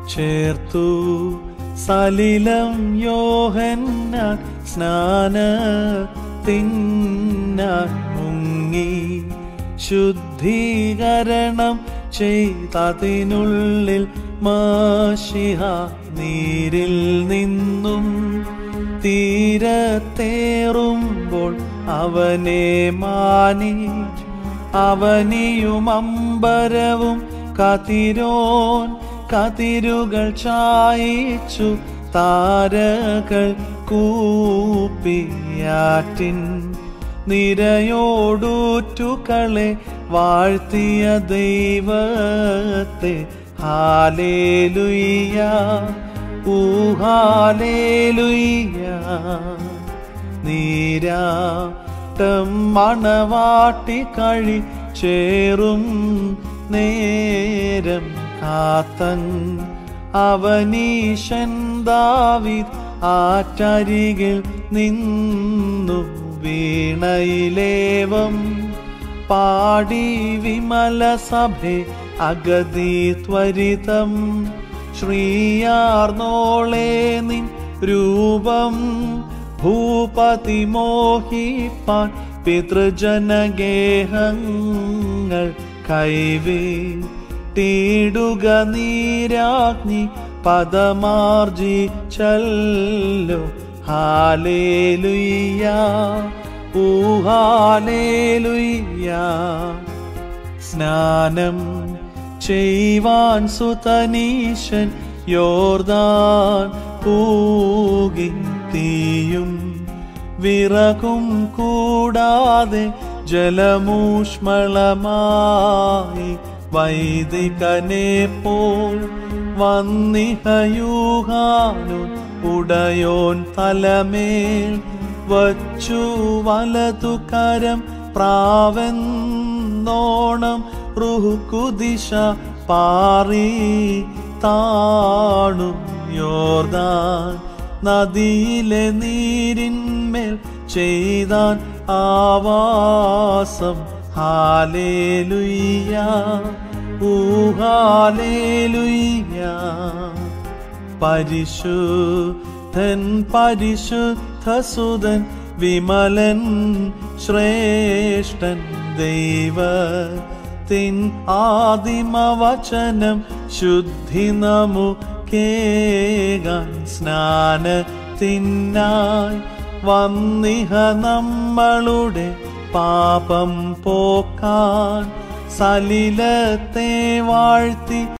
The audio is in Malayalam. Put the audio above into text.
ചേർത്തു സലിലം യോഹന്നാൻ സ്നാന തിന്നാൻ മുങ്ങി ശുദ്ധീകരണം ചെയ്തതിനുള്ളിൽ മാഷിഹ നീരിൽ നിന്നും തീരത്തേറുമ്പോൾ അവനെ മാനി അവനിയും അമ്പരവും കതിരോൻ കതിരുകൾ ചായിച്ചു താരകൾ കൂപ്പിയാറ്റിൻ നിരയോടൂറ്റുകളെ വാഴ്ത്തിയ ദൈവത്തെ ഹാലേലുയ്യ ഊഹാലേലുയ്യ നീരാട്ടം മണവാട്ടി കഴി ചേറും നേരം കാത്തൻ അവനീശൻ ദാവിദ് ആറ്റരികിൽ നിന്നു വീണയിലേവം പാടി വിമല സഭെ അഗതി ത്വരിതം ശ്രീയാർന്നോളെ നിൻ രൂപം ഭൂപതി മോഹിപ്പാൻ പിതൃജനഗേഹങ്ങൾ കൈവേ തീടുക നീരാഗ്നി പദമാർജി ചല്ലോ ഹാലേലുയ്യ ഊഹാലേലുയ്യ സ്നാനം ചെയ്യുവാൻ സുതനീശൻ യോർദാൻ പൂകി തീയും വിറകും കൂടാതെ ജലമൂഷ്മളമായി വൈദികനെ പോൽ വന്നിഹയൂഹാനു ഉടയോൻ തലമേൽ വച്ചു വലതു കരം പ്രാവെന്നോണം റുഹുക്കുദിശ പാറി താണു യോർദാൻ നദിയിലെ നീരിന്മേൽ ചെയ്താൻ ആവാസം ഹാലേലുയ്യ ഊഹാലേലുയ്യ പരിശുദ്ധൻ പരിശുദ്ധസുതൻ വിമലൻ ശ്രേഷ്ഠൻ ദൈവ തിൻ ആദിമവചനം ശുദ്ധി നമുക്കേകാൻ സ്നാനത്തിനായി വന്നിഹ നമ്മളുടെ പാപം പോക്കാൻ സലിലത്തെ വാഴ്ത്തി